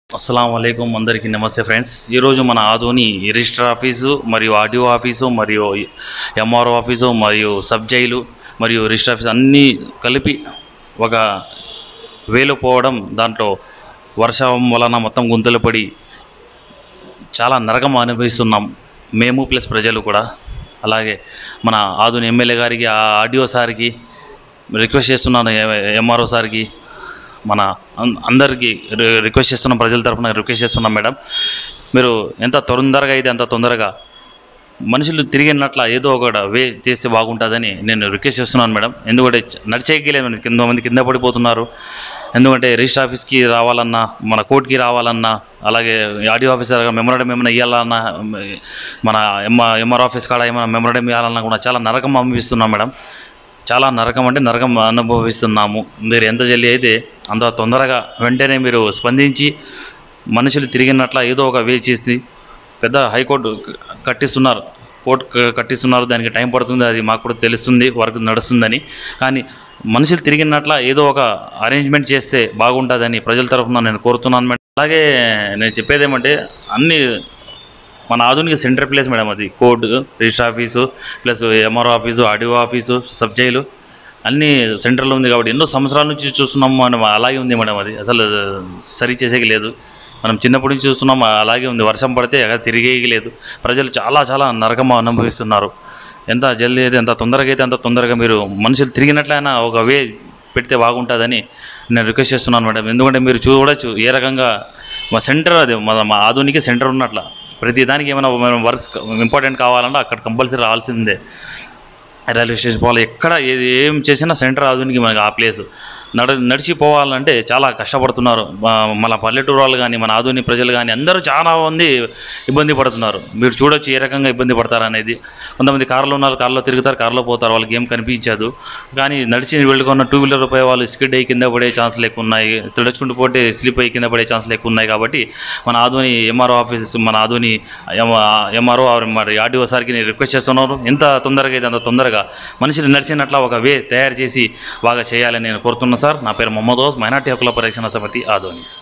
అస్సలం అయికం అందరికీ నమస్తే ఫ్రెండ్స్ ఈరోజు మన ఆదోని రిజిస్టర్ ఆఫీసు మరియు ఆర్డీఓ ఆఫీసు మరియు ఎంఆర్ఓ ఆఫీసు మరియు సబ్ జైలు మరియు రిజిస్టర్ ఆఫీస్ అన్నీ కలిపి ఒక వేలు పోవడం దాంట్లో వర్షం వలన మొత్తం గుంతలు పడి చాలా నరకం అనుభవిస్తున్నాం మేము ప్లస్ ప్రజలు కూడా అలాగే మన ఆదుని ఎమ్మెల్యే గారికి ఆ ఆర్డీఓ సార్కి రిక్వెస్ట్ చేస్తున్నాను ఎంఆర్ఓ సార్కి మన అం- అందరికీ రి- రిక్వెస్ట్ చేస్తున్నాం ప్రజల తరఫున రిక్వెస్ట్ చేస్తున్నాం మేడం మీరు ఎంత తొందరగా అయితే అంత తొందరగా మనుషులు తిరిగినట్ల ఏదో ఒక వే చేస్తే బాగుంటుందని నేను రిక్వెస్ట్ చేస్తున్నాను మేడం ఎందుకంటే చ- నడిచేయలేదు మనకి కింద మంది కింద పడిపోతున్నారు ఎందుకంటే రిజిస్టర్ ఆఫీస్కి రావాలన్నా మన కోర్టుకి రావాలన్నా అలాగే ఆడియో ఆఫీసర్గా మెమోరాండం ఏమైనా ఇవ్వాలన్నా మన ఎంఆ ఎంఆర్ ఆఫీస్ కాడ ఏమైనా మెమోరాండం ఇవ్వాలన్నా కూడా చాలా నరకం అనిపిస్తున్నాం మేడం చాలా నరకం అంటే నరకం అనుభవిస్తున్నాము మీరు ఎంత జల్దీ అయితే అంత తొందరగా వెంటనే మీరు స్పందించి మనుషులు తిరిగినట్ల ఏదో ఒక వే చేసి పెద్ద హైకోర్టు క- కట్టిస్తున్నారు కోర్టు క- కట్టిస్తున్నారు దానికి టైం పడుతుంది అది మాకు కూడా తెలుస్తుంది వర్క్ నడుస్తుందని కానీ మనుషులు తిరిగినట్ల ఏదో ఒక అరేంజ్మెంట్ చేస్తే బాగుంటుందని ప్రజల తరఫున నేను కోరుతున్నాను మేడం అలాగే నేను చెప్పేది ఏమంటే అన్ని మన ఆధునిక సెంటర్ ప్లేస్ మేడం అది court register office plus MRO office RDO office sub jail అన్నీ సెంటర్లో ఉంది కాబట్టి ఎన్నో సంవత్సరాల నుంచి చూస్తున్నాం మనం అలాగే ఉంది మేడం అది అసలు సరి చేసేకి లేదు మనం చిన్నప్పటి నుంచి చూస్తున్నాం అలాగే ఉంది వర్షం పడితే ఎక్కడ తిరిగేకి లేదు ప్రజలు చాలా చాలా నరకం అనుభవిస్తున్నారు ఎంత జల్దీ అయితే ఎంత తొందరగా అయితే అంత తొందరగా మీరు మనుషులు తిరిగినట్లయినా ఒక వే పెడితే బాగుంటుందని నేను రిక్వెస్ట్ చేస్తున్నాను మేడం ఎందుకంటే మీరు చూడొచ్చు ఏ రకంగా మా సెంటర్ అది మన మా ఆధునిక సెంటర్ ఉన్నట్ల ప్రతి దానికి ఏమైనా మనం వర్క్స్ ఇంపార్టెంట్ కావాలంటే అక్కడ కంపల్సరీ రావాల్సిందే రైల్వే స్టేషన్ పోవాలి ఎక్కడ ఏది ఏం చేసినా సెంటర్ ఆధునిక మనకి ఆ ప్లేస్ నడ నడిచిపోవాలంటే చాలా కష్టపడుతున్నారు మా- మన పల్లెటూరు వాళ్ళు కానీ మన ఆధునిక ప్రజలు కానీ అందరూ చాలా మంది ఇబ్బంది పడుతున్నారు మీరు చూడొచ్చు ఏ రకంగా ఇబ్బంది పడతారు అనేది కొంతమంది కార్లో ఉన్నారు కార్లో తిరుగుతారు కార్లో పోతారు వాళ్ళకి ఏం కనిపించదు కానీ నడిచి వెళ్ళుకున్న టూ వీలర్ పోయే వాళ్ళు స్కిడ్ అయ్యి కింద పడే ఛాన్సులు ఎక్కువ ఉన్నాయి తడుచుకుంటూ పోతే స్లిప్ అయ్యి కింద పడే ఛాన్సులు ఎక్కువ ఉన్నాయి కాబట్టి మన ఆధుని ఎంఆర్ఓ ఆఫీస్ మన ఆధుని ఎంఆర్ఓ మరి ఆర్డీఓ సార్కి నేను రిక్వెస్ట్ చేస్తున్నాను ఎంత తొందరగా అయితే అంత తొందరగా మనుషులు నడిచినట్ల ఒక వే తయారు చేసి బాగా చేయాలని నేను కోరుతున్నాను సార్ నా పేరు మొహమ్మద్ ఓస్ మైనార్టీ హక్కుల పరిరక్షణ సమితి ఆధోని